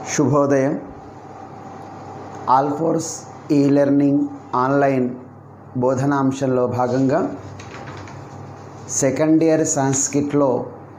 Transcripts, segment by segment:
శుభోదయం ఆల్ఫోర్స్ ఈ learning online బోధనాంశంలో భాగంగా సెకండ్ ఇయర్ సంస్కృత్లో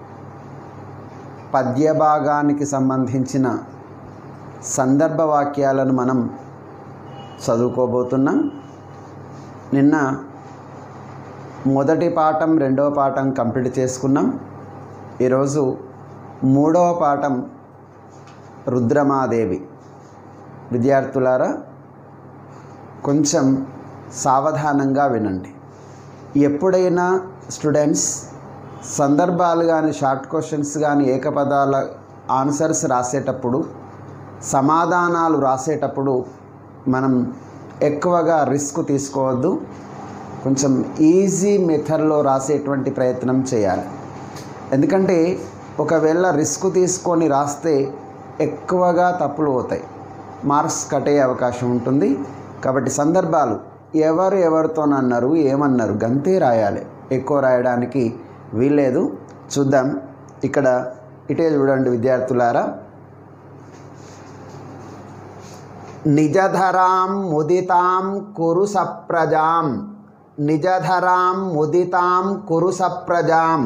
పద్య భాగానికి సంబంధించిన సందర్భ వాక్యాలను మనం చదువుకోబోతున్నాం నిన్న మొదటి పాఠం రెండవ పాఠం కంప్లీట్ చేసుకున్నాం ఈరోజు మూడవ పాఠం రుద్రమాదేవి విద్యార్థులారా కొంచెం సావధానంగా వినండి ఎప్పుడైనా స్టూడెంట్స్ సందర్భాలు కానీ షార్ట్ క్వశ్చన్స్ కానీ ఏకపదాల ఆన్సర్స్ రాసేటప్పుడు సమాధానాలు రాసేటప్పుడు మనం ఎక్కువగా రిస్క్ తీసుకోవద్దు కొంచెం ఈజీ మెథడ్లో రాసేటువంటి ప్రయత్నం చేయాలి ఎందుకంటే ఒకవేళ రిస్క్ తీసుకొని రాస్తే ఎక్కువగా తప్పులు అవుతాయి మార్క్స్ కట్ అయ్యే అవకాశం ఉంటుంది కాబట్టి సందర్భాలు ఎవరు ఎవరితోనన్నారు ఏమన్నారు గంతే రాయాలి ఎక్కువ రాయడానికి వీల్లేదు చూద్దాం ఇక్కడ ఇటే చూడండి విద్యార్థులారా నిజధరాం ముదితాం కురు సప్రజాం నిజధరాం ముదితాం కురు సప్రజాం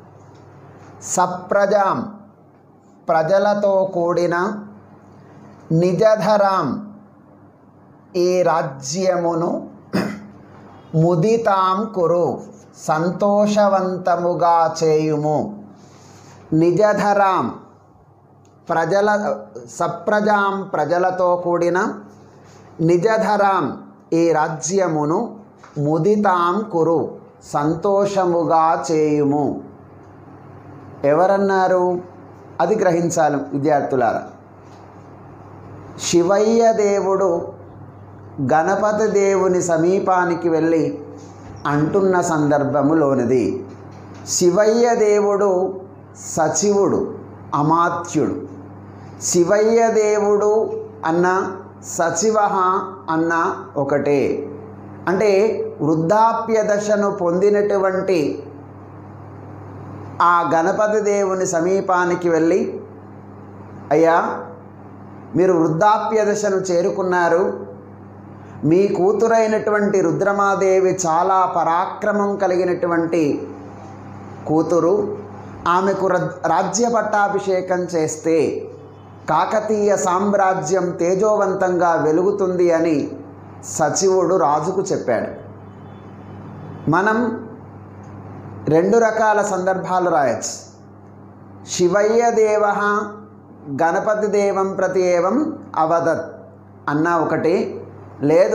సప్రజాం ప్రజలతో కూడిన నిజధరాం ఈ రాజ్యమును ముదితాం కురు సంతోషవంతముగా చేయుము నిజధరాం ప్రజల సప్రజాం ప్రజలతో కూడిన నిజధరాం ఈ రాజ్యమును ముదితాం కురు సంతోషముగా చేయుము ఎవరన్నారు అది గ్రహించాలి విద్యార్థులారా శివయ్య దేవుడు గణపతి దేవుని సమీపానికి వెళ్ళి అంటున్న సందర్భములోనిది శివయ్య దేవుడు సచివుడు అమాత్యుడు శివయ్య దేవుడు అన్న సచివ అన్న ఒకటే అంటే వృద్ధాప్య దశను పొందినటువంటి ఆ గణపతి దేవుని సమీపానికి వెళ్ళి అయ్యా మీరు వృద్ధాప్య దశను చేరుకున్నారు మీ కూతురైనటువంటి రుద్రమాదేవి చాలా పరాక్రమం కలిగినటువంటి కూతురు ఆమెకు రాజ్య పట్టాభిషేకం చేస్తే కాకతీయ సామ్రాజ్యం తేజోవంతంగా వెలుగుతుంది అని సచివుడు రాజుకు చెప్పాడు మనం రెండు రకాల సందర్భాలు రాయొచ్చు శివయ్య దేవ గణపతి దేవం ప్రతి ఏవం అవదత్ అన్న ఒకటి లేదు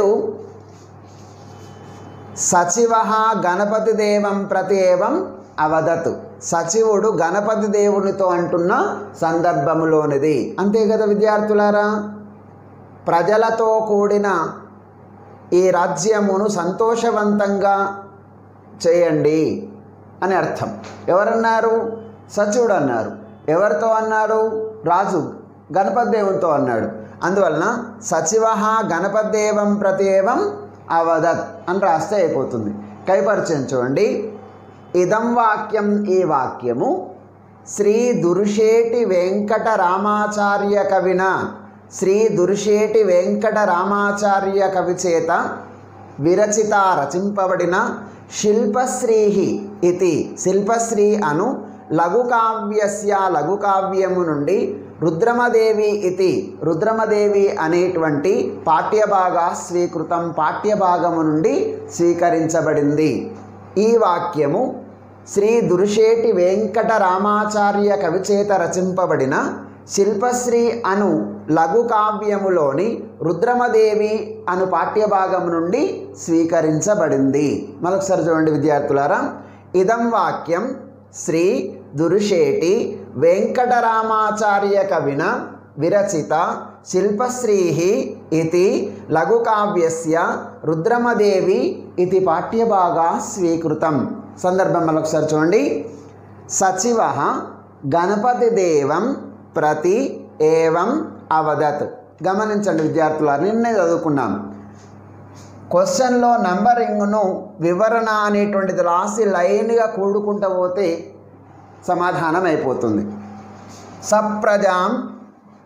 సచివ గణపతి దేవం ప్రతి ఏవం అవదత్ సచివుడు గణపతి దేవునితో అంటున్న సందర్భములోనిది అంతే కదా విద్యార్థులారా ప్రజలతో కూడిన ఈ రాజ్యమును సంతోషవంతంగా చేయండి అని అర్థం ఎవరన్నారు సచివుడు అన్నారు ఎవరితో అన్నారు రాజు గణపతి దేవునితో అన్నాడు అందువలన సచివ గణపతి దేవం ప్రతి ఏవం అవదత్ అని రాస్తే అయిపోతుంది కైపరిచయం చూడండి ఇదం వాక్యం ఈ వాక్యము శ్రీ దుర్షేటి వెంకట రామాచార్య కవిన శ్రీ దుర్షేటి వెంకట రామాచార్య కవి చేత విరచిత రచింపబడిన శిల్పశ్రీ ఇది శిల్పశ్రీ అను లఘుకావ్యస్య లఘుకావ్యము నుండి రుద్రమదేవి ఇది రుద్రమదేవి అనేటువంటి పాఠ్యభాగ స్వీకృతం పాఠ్యభాగము నుండి స్వీకరించబడింది ఈ వాక్యము శ్రీ దుర్షేటి వెంకట రామాచార్య కవిచేత రచింపబడిన శిల్పశ్రీ అను లఘు కావ్యములోని రుద్రమదేవి అను పాఠ్యభాగం నుండి స్వీకరించబడింది మరొకసారి చూడండి విద్యార్థులారా ఇదం వాక్యం శ్రీ దుర్షేటి వెంకటరామాచార్య కవిన విరచిత శిల్పశ్రీ ఇది లఘుకావ్యస్య రుద్రమదేవి ఇది పాఠ్యభాగా స్వీకృతం సందర్భం మరొకసారి చూడండి సచివ గణపతి దేవం ప్రతి ఏవం అవదత్ గమనించండి విద్యార్థులారు నిన్నే చదువుకున్నాం క్వశ్చన్లో నంబరింగ్ను వివరణ అనేటువంటిది రాసి లైన్గా కూడుకుంటూ పోతే సమాధానం అయిపోతుంది సప్రజాం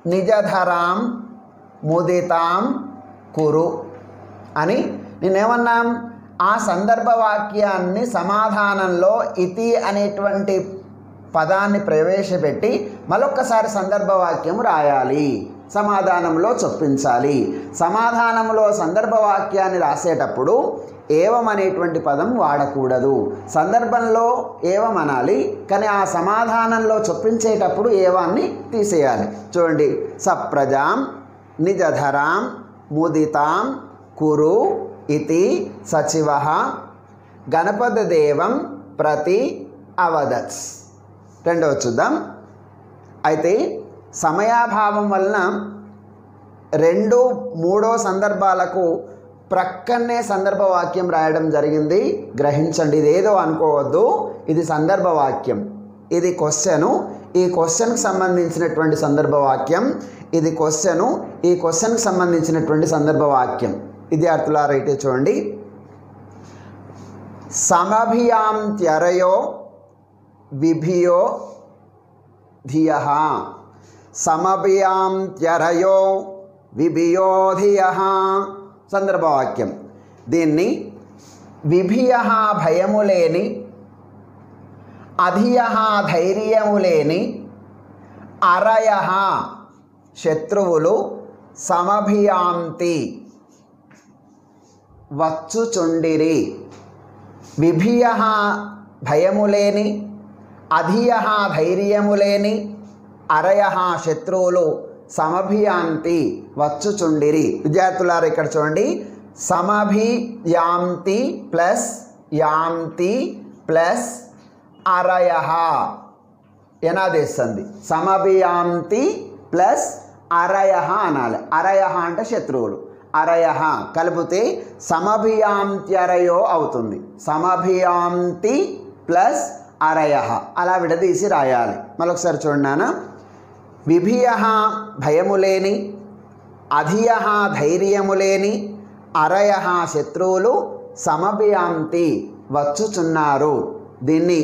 నిజధరాం ముదితాం కురు అని నేనేమన్నాం ఆ సందర్భ వాక్యాన్ని సమాధానంలో ఇతి అనేటువంటి పదాన్ని ప్రవేశపెట్టి మరొక్కసారి సందర్భ వాక్యం రాయాలి సమాధానంలో చొప్పించాలి సమాధానంలో సందర్భ వాక్యాన్ని రాసేటప్పుడు ఏవం అనేటువంటి పదం వాడకూడదు సందర్భంలో ఏవం అనాలి కానీ ఆ సమాధానంలో చొప్పించేటప్పుడు ఏవాన్ని తీసేయాలి చూడండి సప్రజాం నిజధరాం ముదితాం కురు ఇది సచివ గణపతి దేవం ప్రతి అవదత్స్ రెండవ చూద్దాం అయితే సమయాభావం వలన రెండు మూడో సందర్భాలకు ప్రక్కనే సందర్భ వాక్యం రాయడం జరిగింది గ్రహించండి ఇది ఏదో అనుకోవద్దు ఇది సందర్భ వాక్యం ఇది క్వశ్చను ఈ క్వశ్చన్కి సంబంధించినటువంటి సందర్భ వాక్యం ఇది క్వశ్చను ఈ క్వశ్చన్కి సంబంధించినటువంటి సందర్భ వాక్యం విద్యార్థులారా ఇటు చూడండి సమభియాంత్యరయో విభియో ధియ సమభియాంత్యరయో విభియో ధియ సందర్భవాక్యం దీన్ని విభియ భయము లేని అధియ ధైర్యము లేని అరయ శత్రువులు సమభియాంతి వచ్చుచుండిరి విభియ భయము లేని అధియ ధైర్యము లేని అరయ శత్రువులు సమభియాంతి వచ్చుచుండిరి విద్యార్థులారు ఇక్కడ చూడండి సమభియాంతి ప్లస్ యాంతి ప్లస్ అరయ ఎనాదేస్తుంది సమభియాంతి ప్లస్ అరయ అనాలి అరయ అంటే శత్రువులు అరయ కలిపితే సమభియాంత్యరయో అవుతుంది సమభియాంతి ప్లస్ అరయ అలా విడదీసి రాయాలి మరొకసారి చూడండి విభియ భయము లేని అధియ ధైర్యము లేని అరయ శత్రువులు సమభియాంతి వచ్చుచున్నారు దీన్ని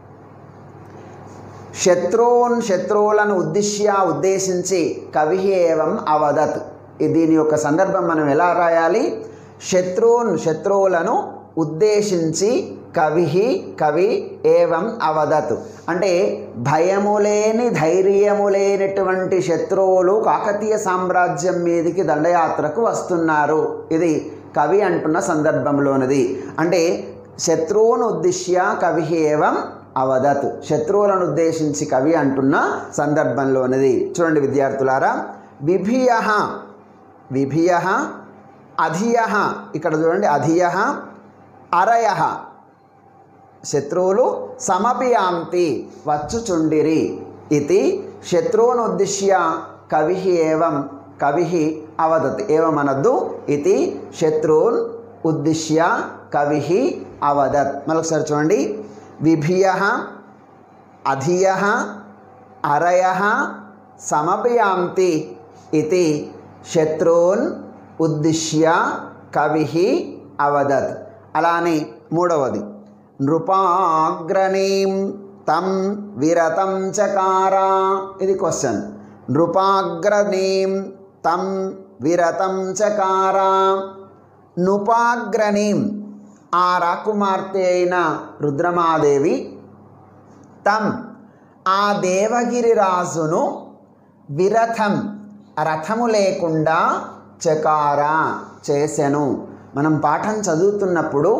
శత్రువున్ శత్రువులను ఉద్దేశ్య ఉద్దేశించి కవి ఏవం అవదత్ ఈ దీని యొక్క సందర్భం మనం ఎలా రాయాలి శత్రువున్ శత్రువులను ఉద్దేశించి కవి కవి ఏవం అవదత్ అంటే భయము లేని ధైర్యము లేనటువంటి శత్రువులు కాకతీయ సామ్రాజ్యం మీదికి దండయాత్రకు వస్తున్నారు ఇది కవి అంటున్న సందర్భంలోనిది అంటే శత్రువును ఉద్దేశ్య కవి ఏవం అవదత్ శత్రువులను ఉద్దేశించి కవి అంటున్న సందర్భంలోనిది చూడండి విద్యార్థులారా విభియ విభియ అధియ ఇక్కడ చూడండి అధియ అరయ శత్రువులు సమపియాంతి వచ్చుచుండిరి ఇది శత్రువును ఉద్దిశ్య కవి ఏవం కవి అవదత్ ఏమనద్దు ఇది శత్రువున్ ఉద్దిశ్య కవి అవదత్ మరొకసారి చూడండి విభియ అధియ అరయ సమపయాంతి ఇది శత్రువున్ ఉద్దిశ్య కవి అవదత్ అలానే మూడవది నృపాగ్రణీం తం విరతం చకార ఇది క్వశ్చన్ నృపాగ్రణీం తం విరతం చకార నృపాగ్రణీం ఆ రాకుమార్తె అయిన రుద్రమాదేవి తం ఆ దేవగిరి రాజును విరథం రథము లేకుండా చకార చేసెను మనం పాఠం చదువుతున్నప్పుడు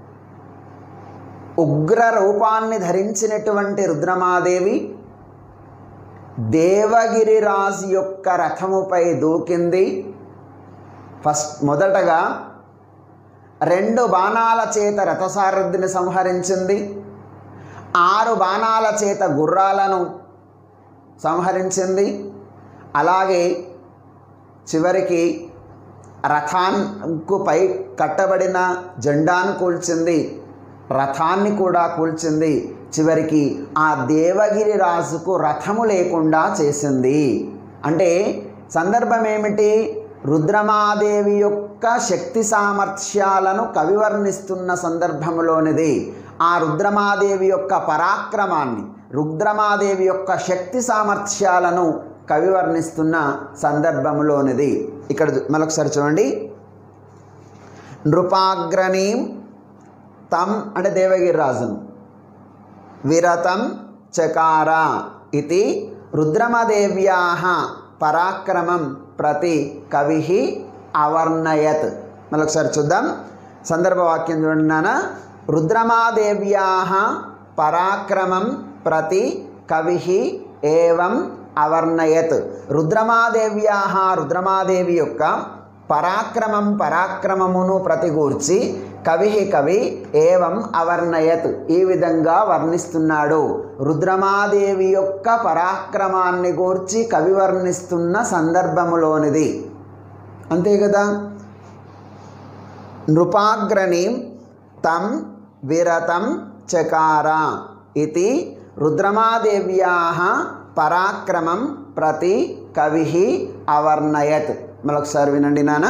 ఉగ్ర రూపాన్ని ధరించినటువంటి రుద్రమాదేవి దేవగిరి రాజు యొక్క రథముపై దూకింది ఫస్ట్ మొదటగా రెండు బాణాల చేత రథసారథిని సంహరించింది ఆరు బాణాల చేత గుర్రాలను సంహరించింది అలాగే చివరికి రథానికి పై కట్టబడిన జెండాను కూల్చింది రథాన్ని కూడా కూల్చింది చివరికి ఆ దేవగిరి రాజుకు రథము లేకుండా చేసింది అంటే సందర్భం ఏమిటి రుద్రమాదేవి యొక్క శక్తి సామర్థ్యాలను కవివర్ణిస్తున్న సందర్భంలోనిది ఆ రుద్రమాదేవి యొక్క పరాక్రమాన్ని రుద్రమాదేవి యొక్క శక్తి సామర్థ్యాలను కవి వర్ణిస్తున్న సందర్భంలోనిది ఇక్కడ చూ- మరొకసారి చూడండి నృపాగ్రణీం తం అంటే దేవగిరి రాజును విరతం చకార ఇది రుద్రమదేవ్యా పరాక్రమం ప్రతి కవి అవర్ణయత్ మరొకసారి చూద్దాం సందర్భవాక్యం చూడండి నాన్న రుద్రమాదేవ్యా పరాక్రమం ప్రతి కవి ఏవం అవర్ణయత్ రుద్రమాదేవ్యా రుద్రమాదేవి యొక్క పరాక్రమం పరాక్రమమును ప్రతిగూర్చి కవి కవి ఏవం అవర్ణయత్ ఈ విధంగా వర్ణిస్తున్నాడు రుద్రమాదేవి యొక్క పరాక్రమాన్ని గూర్చి కవి వర్ణిస్తున్న సందర్భములోనిది అంతే కదా నృపాగ్రణీం తం విరతం చకార ఇది రుద్రమాదేవ్యా పరాక్రమం ప్రతి కవి అవర్ణయత్ మరొకసారి వినండి నాన్న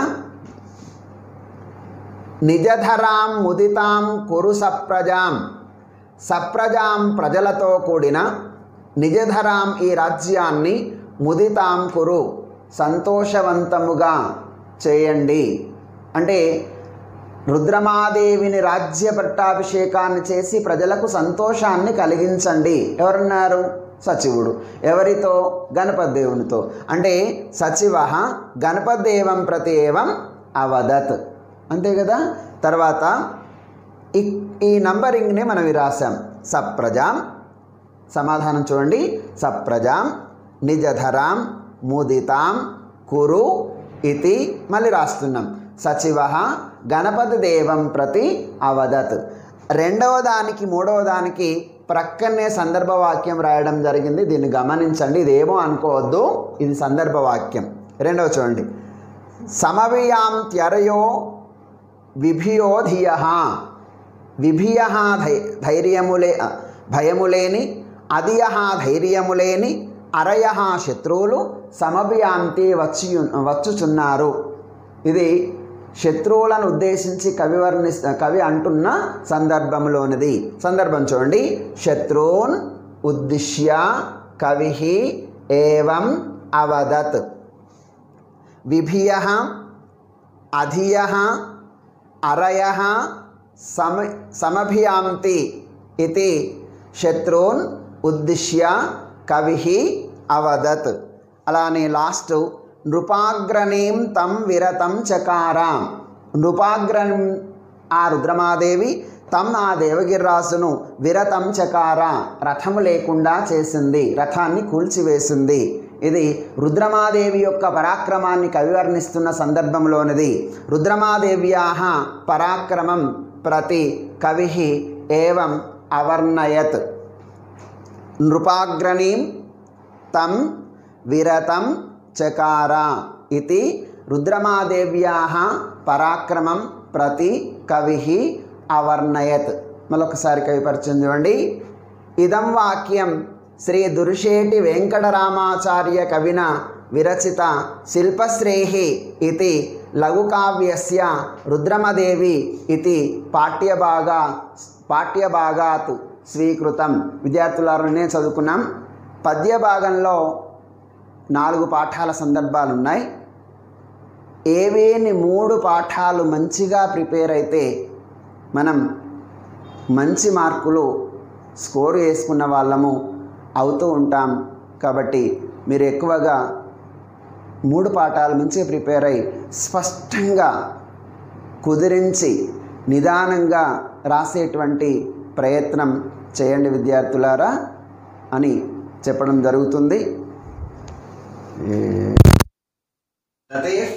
నిజధరాం ముదితాం కురు సప్రజాం సప్రజాం ప్రజలతో కూడిన నిజధరాం ఈ రాజ్యాన్ని ముదితాం కురు సంతోషవంతముగా చేయండి అంటే రుద్రమాదేవిని రాజ్య పట్టాభిషేకాన్ని చేసి ప్రజలకు సంతోషాన్ని కలిగించండి ఎవరున్నారు సచివుడు ఎవరితో గణపతి దేవునితో అంటే సచివ గణపతి దేవం ప్రతి ఏవం అవదత్ అంతే కదా తర్వాత ఈ ఈ నంబరింగ్ని మనం ఇది రాసాం సప్రజాం సమాధానం చూడండి సప్రజాం నిజధరాం ముదితాం కురు ఇది మళ్ళీ రాస్తున్నాం సచివ గణపతి దేవం ప్రతి అవదత్ రెండవ దానికి మూడవ దానికి ప్రక్కనే సందర్భవాక్యం రాయడం జరిగింది దీన్ని గమనించండి ఇదేమో అనుకోవద్దు ఇది సందర్భవాక్యం రెండవ చూడండి సమవియాం త్యరయో విభియో ధియ విభియ ధై ధైర్యములే భయములేని అదియ ధైర్యములేని అరయ శత్రువులు సమభియాంతి వచ్చి వచ్చుచున్నారు ఇది శత్రువులను ఉద్దేశించి కవి వర్ణి కవి అంటున్న సందర్భంలోనిది సందర్భం చూడండి శత్రూన్ ఉద్దిశ్య కవి ఏవం అవదత్ విభియ అధియ అరయ సమ సమభియాంతి ఇది శత్రూన్ ఉద్దిశ్య కవి అవదత్ అలానే లాస్ట్ నృపాగ్రణీం తం విరతం చకార నృపాగ్రణం ఆ రుద్రమాదేవి తమ్ ఆ దేవగిరిరాసును విరతం చకార రథము లేకుండా చేసింది రథాన్ని కూల్చివేసింది ఇది రుద్రమాదేవి యొక్క పరాక్రమాన్ని కవివర్ణిస్తున్న సందర్భంలోనిది రుద్రమాదేవ్యా పరాక్రమం ప్రతి కవి ఏవం అవర్ణయత్ నృపాగ్రణీం తం విరతం చకార ఇది రుద్రమాదేవ్యా పరాక్రమం ప్రతి కవి అవర్ణయత్ మరొకసారి కవి పరిచయం చూడండి ఇదం వాక్యం శ్రీ దుర్షేటి వెంకటరామాచార్య కవిన విరచిత శిల్పశ్రేహి ఇది లఘుకావ్యస్య రుద్రమదేవి ఇది పాఠ్యభాగా పాఠ్యభాగాత్ స్వీకృతం విద్యార్థులారనే చదువుకున్నాం పద్య భాగంలో నాలుగు పాఠాల సందర్భాలు ఉన్నాయి ఏవేని మూడు పాఠాలు మంచిగా ప్రిపేర్ అయితే మనం మంచి మార్కులు స్కోర్ వేసుకున్న వాళ్ళము అవుతూ ఉంటాం కాబట్టి మీరు ఎక్కువగా మూడు పాఠాలు మంచిగా ప్రిపేర్ అయ్యి స్పష్టంగా కుదిరించి నిదానంగా రాసేటువంటి ప్రయత్నం చేయండి విద్యార్థులారా అని చెప్పడం జరుగుతుంది లతీఫ్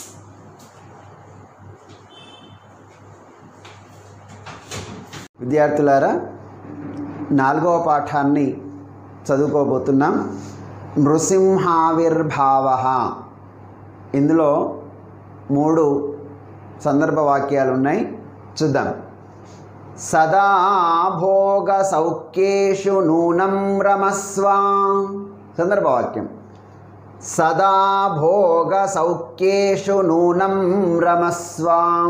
విద్యార్థులారా నాలుగవ పాఠాన్ని చదువుకోబోతున్నాం నృసింహావిర్భావ ఇందులో మూడు సందర్భ వాక్యాలు ఉన్నాయి చూద్దాం సదా భోగ సౌఖ్యేషు నూనం రమస్వ సందర్భవాక్యం సదా భోగ సౌఖ్యేషు నూనం రమస్వ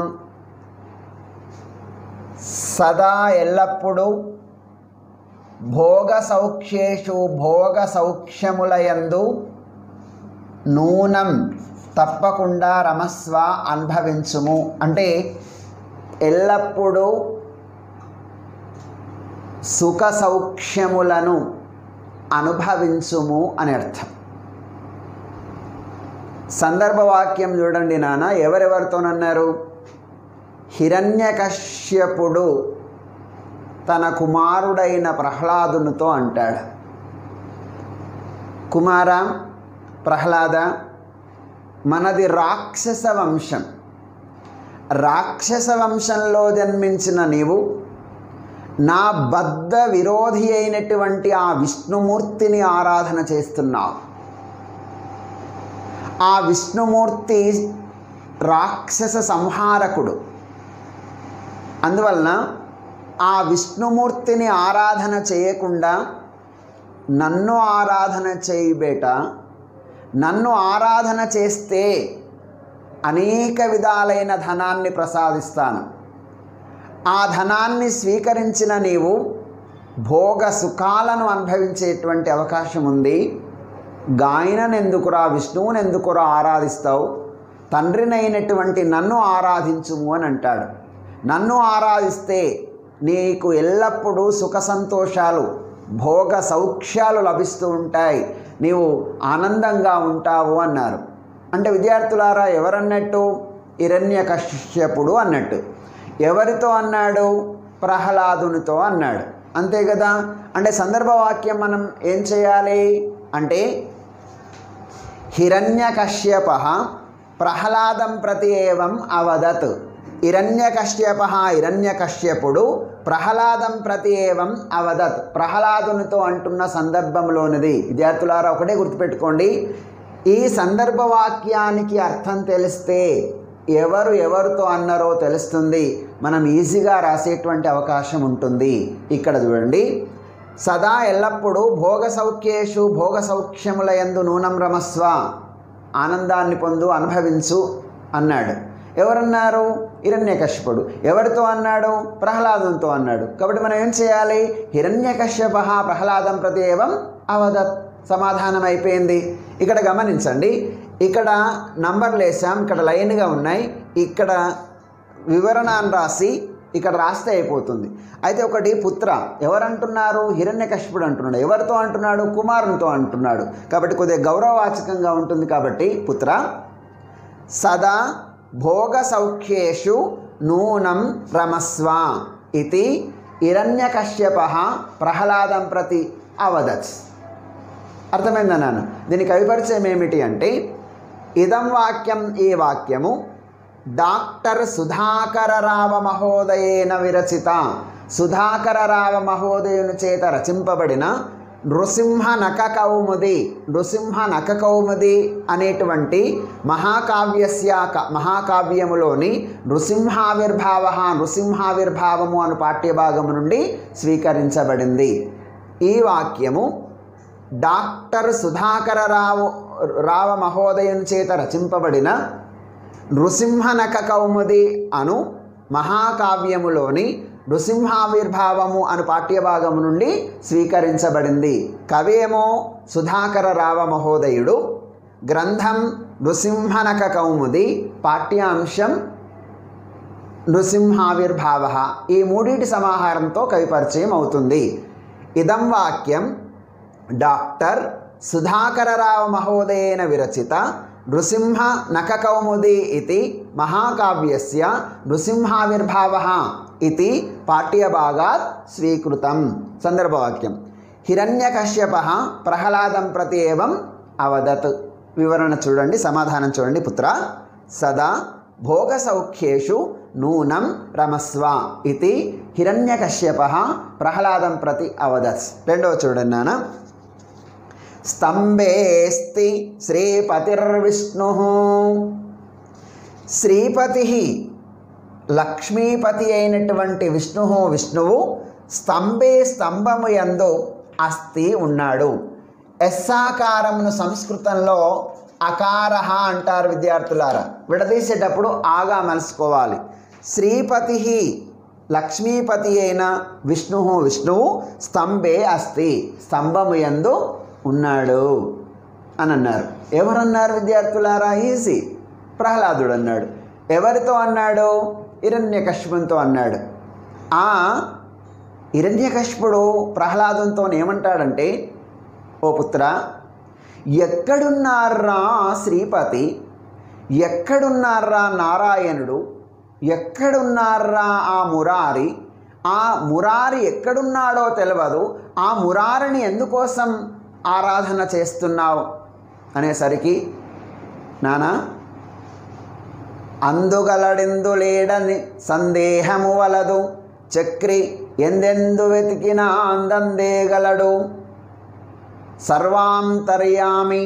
సదా ఎల్లప్పుడూ భోగ సౌఖ్యేషు భోగ సౌఖ్యములయందు నూనం తప్పకుండా రమస్వ అనుభవించుము అంటే ఎల్లప్పుడూ సుఖ సౌఖ్యములను అనుభవించుము అని అర్థం సందర్భవాక్యం చూడండి నాన్న ఎవరెవరితోనన్నారు హిరణ్యకశ్యపుడు తన కుమారుడైన ప్రహ్లాదునితో అంటాడు కుమార ప్రహ్లాద మనది రాక్షస వంశం రాక్షస వంశంలో జన్మించిన నీవు నా బద్ధ విరోధి అయినటువంటి ఆ విష్ణుమూర్తిని ఆరాధన చేస్తున్నావు ఆ విష్ణుమూర్తి రాక్షస సంహారకుడు అందువలన ఆ విష్ణుమూర్తిని ఆరాధన చేయకుండా నన్ను ఆరాధన చేయి బేట నన్ను ఆరాధన చేస్తే అనేక విధాలైన ధనాన్ని ప్రసాదిస్తాను ఆ ధనాన్ని స్వీకరించిన నీవు భోగ సుఖాలను అనుభవించేటువంటి అవకాశం ఉంది గాయనను ఎందుకురా విష్ణువుని ఎందుకురా ఆరాధిస్తావు తండ్రినైనటువంటి నన్ను ఆరాధించుము అని అంటాడు నన్ను ఆరాధిస్తే నీకు ఎల్లప్పుడూ సుఖ సంతోషాలు భోగ సౌఖ్యాలు లభిస్తూ ఉంటాయి నీవు ఆనందంగా ఉంటావు అన్నారు అంటే విద్యార్థులారా ఎవరన్నట్టు హిరణ్య కశ్యపుడు అన్నట్టు ఎవరితో అన్నాడు ప్రహ్లాదునితో అన్నాడు అంతే కదా అంటే సందర్భవాక్యం మనం ఏం చేయాలి అంటే హిరణ్యకశ్యప ప్రహ్లాదం ప్రతి ఏవం అవదత్ హిరణ్యకశ్యప హిరణ్యకశ్యపుడు ప్రహ్లాదం ప్రతి ఏవం అవదత్ ప్రహ్లాదునితో అంటున్న సందర్భంలోనిది విద్యార్థులారా ఒకటే గుర్తుపెట్టుకోండి ఈ సందర్భవాక్యానికి అర్థం తెలిస్తే ఎవరు ఎవరితో అన్నారో తెలుస్తుంది మనం ఈజీగా రాసేటువంటి అవకాశం ఉంటుంది ఇక్కడ చూడండి సదా ఎల్లప్పుడూ భోగ సౌఖ్యేషు భోగ సౌఖ్యముల యందు నూనం రమస్వ ఆనందాన్ని పొందు అనుభవించు అన్నాడు ఎవరన్నారు హిరణ్యకశ్యపుడు ఎవరితో అన్నాడు ప్రహ్లాదంతో అన్నాడు కాబట్టి మనం ఏం చేయాలి హిరణ్యకశ్యప ప్రహ్లాదం ప్రతి ఏవం అవదత్ సమాధానం అయిపోయింది ఇక్కడ గమనించండి ఇక్కడ నంబర్లు వేసాం ఇక్కడ లైన్గా ఉన్నాయి ఇక్కడ వివరణ అని రాసి ఇక్కడ రాస్తే అయిపోతుంది అయితే ఒకటి పుత్ర ఎవరంటున్నారు హిరణ్యకశ్యపుడు అంటున్నాడు ఎవరితో అంటున్నాడు కుమారునితో అంటున్నాడు కాబట్టి కొద్దిగా గౌరవవాచకంగా ఉంటుంది కాబట్టి పుత్ర సదా భోగ సౌఖ్యేషు నూనం రమస్వ ఇది హిరణ్యకశ్యప ప్రహ్లాదం ప్రతి అవదత్ అర్థమైందా నాన్న దీనికి అవిపరిచయం ఏమిటి అంటే ఇదం వాక్యం ఈ వాక్యము డాక్టర్ సుధాకరరావ మహోదయేన విరచిత సుధాకరరావ మహోదయుని చేత రచింపబడిన నృసింహ నక కౌముది నృసింహ నక కౌముది అనేటువంటి మహాకావ్యస్య క- మహాకావ్యములోని నృసింహావిర్భావ నృసింహావిర్భావము అను పాఠ్యభాగము నుండి స్వీకరించబడింది ఈ వాక్యము డాక్టర్ సుధాకర రావు రావ మహోదయుని చేత రచింపబడిన నృసింహనక కౌముది అను మహాకావ్యములోని నృసింహావిర్భావము అను పాఠ్యభాగము నుండి స్వీకరించబడింది కవేమో సుధాకర రావ మహోదయుడు గ్రంథం నృసింహనక కౌముది పాఠ్యాంశం నృసింహావిర్భావ ఈ మూడింటి సమాహారంతో కవి పరిచయం అవుతుంది ఇదం వాక్యం డాక్టర్ సుధాకరరావు మహోదయేన విరచిత నృసింహ నఖకౌముది ఇది మహాకావ్యస్య నృసింహావిర్భావ ఇది పాఠ్యభాగాత్ స్వీకృతం సందర్భవాక్యం హిరణ్యకశ్యప ప్రహ్లాదం ప్రతి ఏవం అవదత్ వివరణ చూడండి సమాధానం చూడండి పుత్ర సదా భోగసౌఖ్యేషు నూనం రమస్వ ఇది హిరణ్యకశ్యప ప్రహ్లాదం ప్రతి అవదత్ రెండవ చూడండి నాన్న స్తంభేస్తి శ్రీపతిర్విష్ణు శ్రీపతి లక్ష్మీపతి అయినటువంటి విష్ణు విష్ణువు స్తంభే స్తంభము యందు అస్థి ఉన్నాడు ఎస్సాకారమును సంస్కృతంలో అకార అంటారు విద్యార్థులారా విడదీసేటప్పుడు ఆగా మలుసుకోవాలి శ్రీపతి లక్ష్మీపతి అయిన విష్ణు విష్ణువు స్తంభే అస్తి స్తంభము యందు ఉన్నాడు అని అన్నారు ఎవరన్నారు విద్యార్థులారా ఈజీ ప్రహ్లాదుడు అన్నాడు ఎవరితో అన్నాడు హిరణ్యకశ్యపునితో అన్నాడు ఆ హిరణ్యకశ్యపుడు ప్రహ్లాదంతో ఏమంటాడంటే ఓ పుత్ర ఎక్కడున్నారా శ్రీపతి ఎక్కడున్నారా నారాయణుడు ఎక్కడున్నారా ఆ మురారి ఆ మురారి ఎక్కడున్నాడో తెలియదు ఆ మురారిని ఎందుకోసం ఆరాధన చేస్తున్నావు అనేసరికి నానా అందుగలడెందు లేడని సందేహము వలదు చక్రి ఎందెందు వెతికినా అందందేగలడు సర్వాంతర్యామి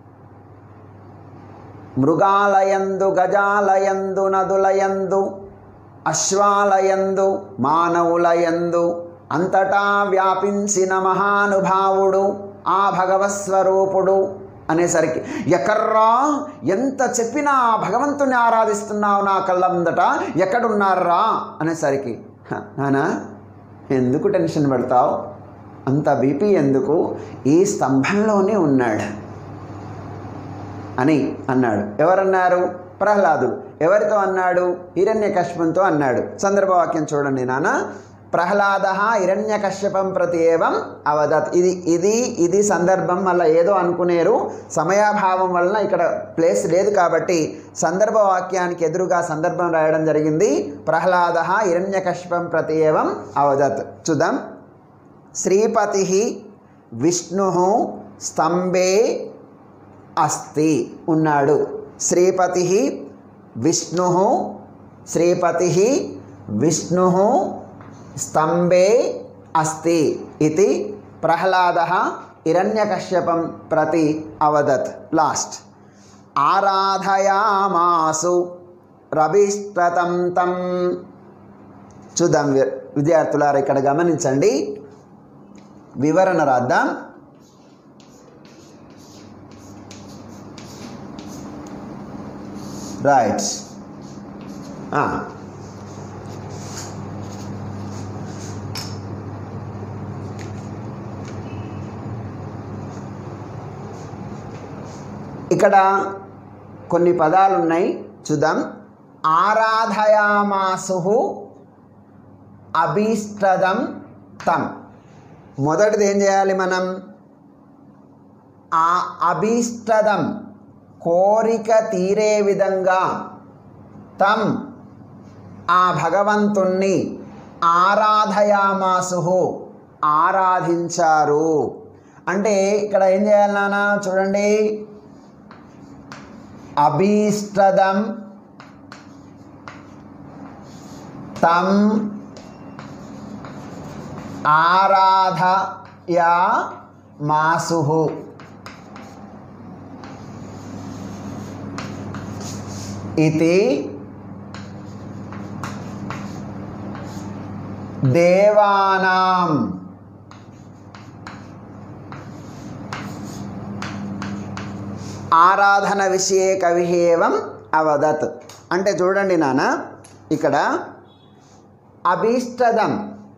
మృగాలయందు గజాలయందు నదులయందు అశ్వాలయందు మానవులయందు అంతటా వ్యాపించిన మహానుభావుడు ఆ భగవస్వరూపుడు అనేసరికి ఎక్కర్రా ఎంత చెప్పినా ఆ భగవంతుని ఆరాధిస్తున్నావు నా కళ్ళందట ఎక్కడున్నారా అనేసరికి "హ, నానా ఎందుకు టెన్షన్ పడతావు అంత బీపీ ఎందుకు ఈ స్తంభంలోనే ఉన్నాడు అని అన్నాడు ఎవరన్నారు ప్రహ్లాదుడు ఎవరితో అన్నాడు హిరణ్యకశ్యపంతో అన్నాడు సందర్భవాక్యం చూడండి నాన్న ప్రహ్లాద హిరణ్యకశ్యపం ప్రతి ఏవం అవదత్ ఇది ఇది ఇది సందర్భం వల్ల ఏదో అనుకునేరు సమయాభావం వలన ఇక్కడ ప్లేస్ లేదు కాబట్టి సందర్భవాక్యానికి ఎదురుగా సందర్భం రాయడం జరిగింది ప్రహ్లాద హిరణ్యకశ్యపం ప్రతి ఏవం అవదత్ చూద్దాం శ్రీపతి విష్ణు స్తంభే అస్తి ఉన్నాడు శ్రీపతి విష్ణు శ్రీపతి విష్ణు స్తంభే అస్తి ఇది ప్రహ్లాద హిరణ్యకశ్యపం ప్రతి అవదత్ లాస్ట్ ఆరాధయామాసు రవిష్ట్రతం తం చూద్దాం వి- విద్యార్థులారా ఇక్కడ గమనించండి వివరణ రాద్దాం రైట్ ఇక్కడ కొన్ని పదాలు ఉన్నాయి చూద్దాం ఆరాధయామాసు అభీష్టదం తం మొదటిది ఏం చేయాలి మనం ఆ అభీష్టదం కోరిక తీరే విధంగా తం ఆ భగవంతుణ్ణి ఆరాధయామాసు ఆరాధించారు అంటే ఇక్కడ ఏం చేయాలి నాన్న చూడండి అభీష్టదం తం ఆరాధయా మాసు ఇది దేవానాం ఆరాధన విషయే కవిహేవం అవదత్ అంటే చూడండి నాన్న ఇక్కడ అభీష్టదం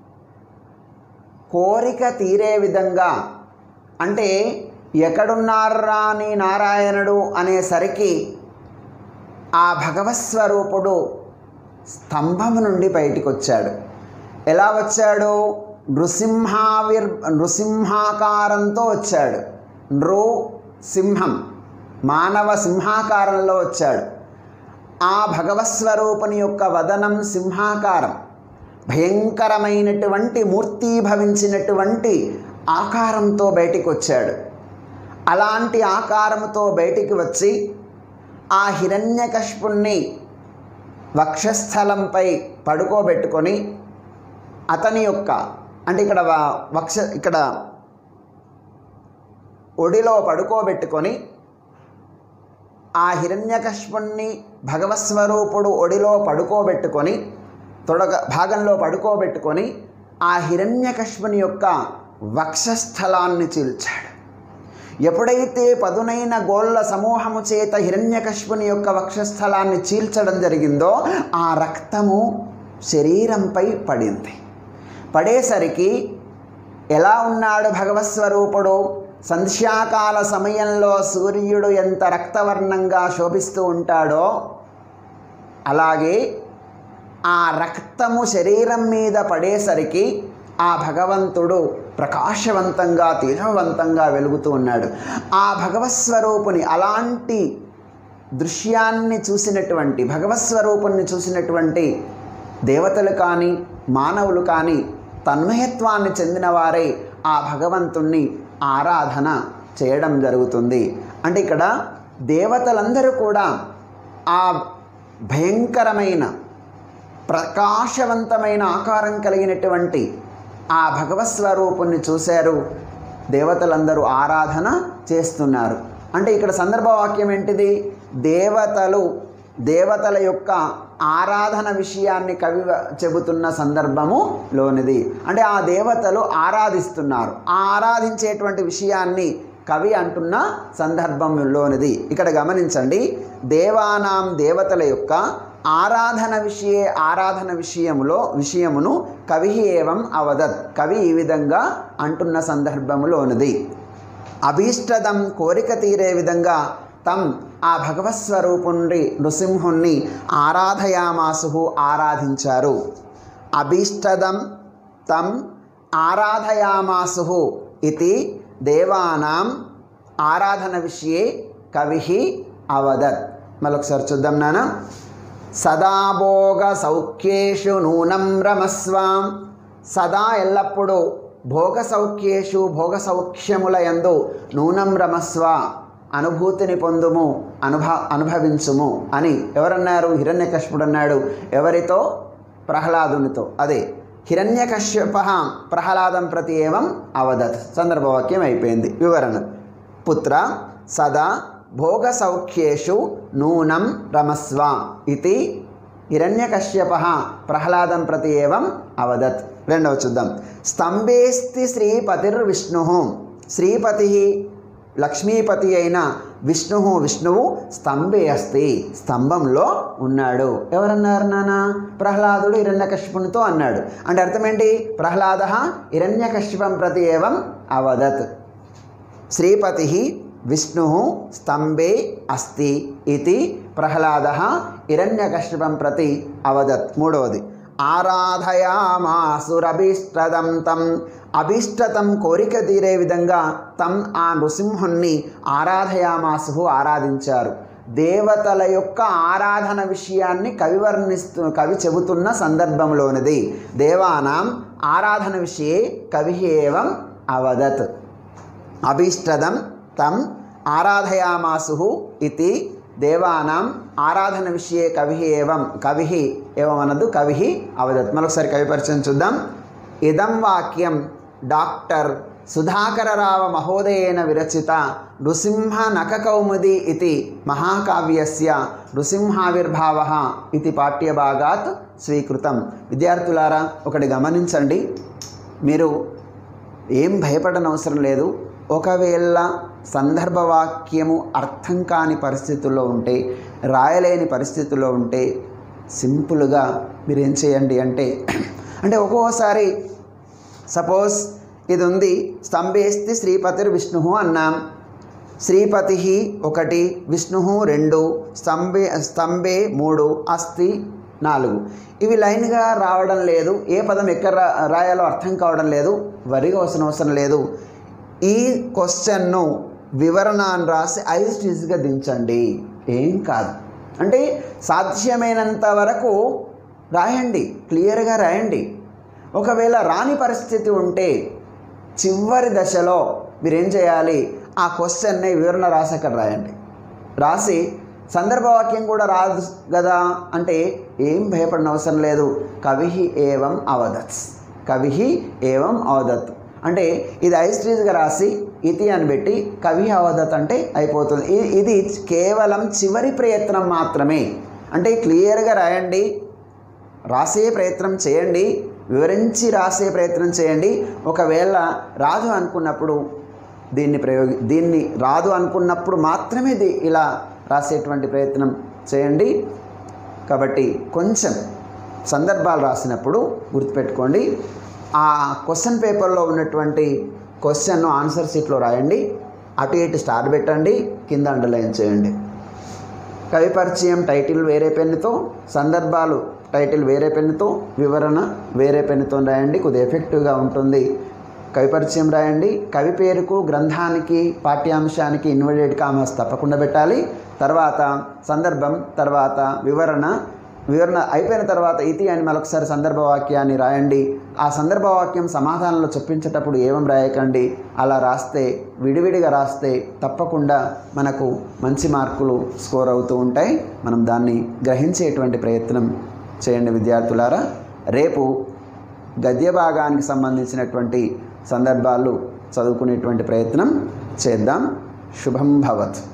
కోరిక తీరే విధంగా అంటే ఎక్కడున్నారా అని నారాయణుడు అనేసరికి ఆ భగవస్వరూపుడు స్తంభం నుండి బయటికి వచ్చాడు ఎలా వచ్చాడు నృసింహావిర్ నృసింహాకారంతో వచ్చాడు నృ సింహం మానవ సింహాకారంలో వచ్చాడు ఆ భగవస్వరూపుని యొక్క వదనం సింహాకారం భయంకరమైనటువంటి మూర్తీభవించినటువంటి ఆకారంతో బయటికి వచ్చాడు అలాంటి ఆకారంతో బయటికి వచ్చి ఆ హిరణ్యకష్పుణ్ణి వక్షస్థలంపై పడుకోబెట్టుకొని అతని యొక్క అంటే ఇక్కడ వ- వక్ష ఇక్కడ ఒడిలో పడుకోబెట్టుకొని ఆ హిరణ్యకష్పుణ్ణి భగవస్వరూపుడు ఒడిలో పడుకోబెట్టుకొని తొడగ భాగంలో పడుకోబెట్టుకొని ఆ హిరణ్యకష్పుని యొక్క వక్షస్థలాన్ని చీల్చాడు ఎప్పుడైతే పదునైన గోళ్ళ సమూహము చేత హిరణ్యకష్పుని యొక్క వక్షస్థలాన్ని చీల్చడం జరిగిందో ఆ రక్తము శరీరంపై పడింది పడేసరికి ఎలా ఉన్నాడు భగవస్వరూపుడు సంధ్యాకాల సమయంలో సూర్యుడు ఎంత రక్తవర్ణంగా శోభిస్తూ ఉంటాడో అలాగే ఆ రక్తము శరీరం మీద పడేసరికి ఆ భగవంతుడు ప్రకాశవంతంగా తేజవంతంగా వెలుగుతూ ఉన్నాడు ఆ భగవత్స్వరూపుని అలాంటి దృశ్యాన్ని చూసినటువంటి భగవత్స్వరూపుణ్ణి చూసినటువంటి దేవతలు కానీ మానవులు కానీ తన్మయత్వాన్ని చెందిన వారే ఆ భగవంతుణ్ణి ఆరాధన చేయడం జరుగుతుంది అంటే ఇక్కడ దేవతలందరూ కూడా ఆ భయంకరమైన ప్రకాశవంతమైన ఆకారం కలిగినటువంటి ఆ భగవత్ స్వరూపుణ్ణి చూశారు దేవతలందరూ ఆరాధన చేస్తున్నారు అంటే ఇక్కడ సందర్భవాక్యం ఏంటిది దేవతలు దేవతల యొక్క ఆరాధన విషయాన్ని కవి చెబుతున్న సందర్భము లోనిది అంటే ఆ దేవతలు ఆరాధిస్తున్నారు ఆ ఆరాధించేటువంటి విషయాన్ని కవి అంటున్న సందర్భంలోనిది ఇక్కడ గమనించండి దేవానాం దేవతల యొక్క ఆరాధన విషయే ఆరాధన విషయములో విషయమును కవి ఏవం అవదత్ కవి ఈ విధంగా అంటున్న సందర్భములోనిది అభీష్టదం కోరిక తీరే విధంగా తం ఆ భగవత్స్వరూపుణ్ణి నృసింహుణ్ణి ఆరాధయామాసు ఆరాధించారు అభీష్టదం తం ఆరాధయామాసు ఇది దేవానాం ఆరాధన విషయే కవి అవదత్ మరొకసారి చూద్దాం నాన్న సదాభోగ సౌఖ్యేషు నూనం రమస్వాం సదా ఎల్లప్పుడూ భోగ సౌఖ్యేషు భోగ సౌఖ్యముల యందు నూనం రమస్వ అనుభూతిని పొందుము అనుభ అనుభవించుము అని ఎవరన్నారు హిరణ్యకశ్యపుడు అన్నాడు ఎవరితో ప్రహ్లాదునితో అదే హిరణ్యకశ్యప ప్రహ్లాదం ప్రతి ఏవం అవదత్ సందర్భవాక్యం అయిపోయింది వివరణ పుత్ర సదా భోగ సౌఖ్యేషు నూనం రమస్వ ఇది హిరణ్యకశ్యప ప్రహ్లాదం ప్రతి ఏవం అవదత్ రెండవ చూద్దాం స్తంభేస్తి శ్రీపతిర్విష్ణు శ్రీపతి లక్ష్మీపతి అయిన విష్ణు విష్ణువు స్తంభే అస్తి స్తంభంలో ఉన్నాడు ఎవరన్నారు నాన్న ప్రహ్లాదుడు హిరణ్యకశ్యపునితో అన్నాడు అంటే అర్థం ఏంటి ప్రహ్లాద హిరణ్యకశ్యపం ప్రతి ఏవం అవదత్ శ్రీపతి విష్ణు స్తంభే అస్తి ఇది ప్రహ్లాద హిరణ్యకశ్యపం ప్రతి అవదత్ మూడవది ఆరాధయామాసురభీష్టదం తం అభీష్టతం కోరిక తీరే విధంగా తం ఆ నృసింహుణ్ణి ఆరాధయామాసు ఆరాధించారు దేవతల యొక్క ఆరాధన విషయాన్ని కవి వర్ణిస్తూ కవి చెబుతున్న సందర్భంలోనిది దేవానాం ఆరాధన విషయే కవి ఏవం అవదత్ అభీష్టదం తం ఆరాధయామాసు ఇది దేవానాం ఆరాధన విషయే కవి ఏవం కవి ఏవం అన్నది కవి అవదత్ మరొకసారి కవి పరిచయం చూద్దాం ఇదం వాక్యం డాక్టర్ సుధాకరరావ మహోదయేన విరచిత నృసింహ నఖకౌముది ఇది మహాకావ్యస్య నృసింహావిర్భావ ఇది పాఠ్యభాగాత్ స్వీకృతం విద్యార్థులారా ఒకటి గమనించండి మీరు ఏం భయపడనవసరం లేదు ఒకవేళ సందర్భవాక్యము అర్థం కాని పరిస్థితుల్లో ఉంటే రాయలేని పరిస్థితుల్లో ఉంటే సింపుల్గా మీరు ఏం చేయండి అంటే అంటే ఒక్కోసారి సపోజ్ ఇది ఉంది స్తంభేస్తి శ్రీపతిర్ విష్ణు అన్నాం శ్రీపతి ఒకటి విష్ణు రెండు స్తంభే స్తంభే మూడు అస్థి నాలుగు ఇవి లైన్గా రావడం లేదు ఏ పదం ఎక్కడ రా- రాయాలో అర్థం కావడం లేదు వరిగా అవసరం అవసరం లేదు ఈ క్వశ్చన్ను వివరణ అని రాసి ఐదు స్టేజ్గా దించండి ఏం కాదు అంటే సాధ్యమైనంత వరకు రాయండి క్లియర్గా రాయండి ఒకవేళ రాని పరిస్థితి ఉంటే చివరి దశలో మీరేం చేయాలి ఆ క్వశ్చన్ని వివరణ రాసి అక్కడ రాయండి రాసి సందర్భవాక్యం కూడా రాదు కదా అంటే ఏం భయపడిన అవసరం లేదు కవి ఏవం అవదత్ కవి ఏవం అవదత్ అంటే ఇది ఐస్ట్రీజ్గా రాసి ఇతి అని పెట్టి కవి అవదత్ అంటే అయిపోతుంది ఇ- ఇది కేవలం చివరి ప్రయత్నం మాత్రమే అంటే క్లియర్గా రాయండి రాసే ప్రయత్నం చేయండి వివరించి రాసే ప్రయత్నం చేయండి ఒకవేళ రాదు అనుకున్నప్పుడు దీన్ని ప్రయోగి దీన్ని రాదు అనుకున్నప్పుడు మాత్రమే ది ఇలా రాసేటువంటి ప్రయత్నం చేయండి కాబట్టి కొంచెం సందర్భాలు రాసినప్పుడు గుర్తుపెట్టుకోండి ఆ క్వశ్చన్ పేపర్లో ఉన్నటువంటి క్వశ్చన్ను ఆన్సర్ షీట్లో రాయండి అటు ఇటు స్టార్ పెట్టండి కింద అండర్లైన్ చేయండి కవి పరిచయం టైటిల్ వేరే పెన్నుతో సందర్భాలు టైటిల్ వేరే పెన్నుతో వివరణ వేరే పెన్నుతో రాయండి కొద్దిగా ఎఫెక్టివ్గా ఉంటుంది కవి పరిచయం రాయండి కవి పేరుకు గ్రంథానికి పాఠ్యాంశానికి ఇన్వర్టెడ్ కామర్స్ తప్పకుండా పెట్టాలి తర్వాత సందర్భం తర్వాత వివరణ వివరణ అయిపోయిన తర్వాత ఇతి అని మరొకసారి సందర్భ వాక్యాన్ని రాయండి ఆ సందర్భ వాక్యం సమాధానంలో చెప్పించేటప్పుడు ఏమం రాయకండి అలా రాస్తే విడివిడిగా రాస్తే తప్పకుండా మనకు మంచి మార్కులు స్కోర్ అవుతూ ఉంటాయి మనం దాన్ని గ్రహించేటువంటి ప్రయత్నం చేయండి విద్యార్థులారా రేపు గద్య భాగానికి సంబంధించినటువంటి సందర్భాలు చదువుకునేటువంటి ప్రయత్నం చేద్దాం శుభం భవత్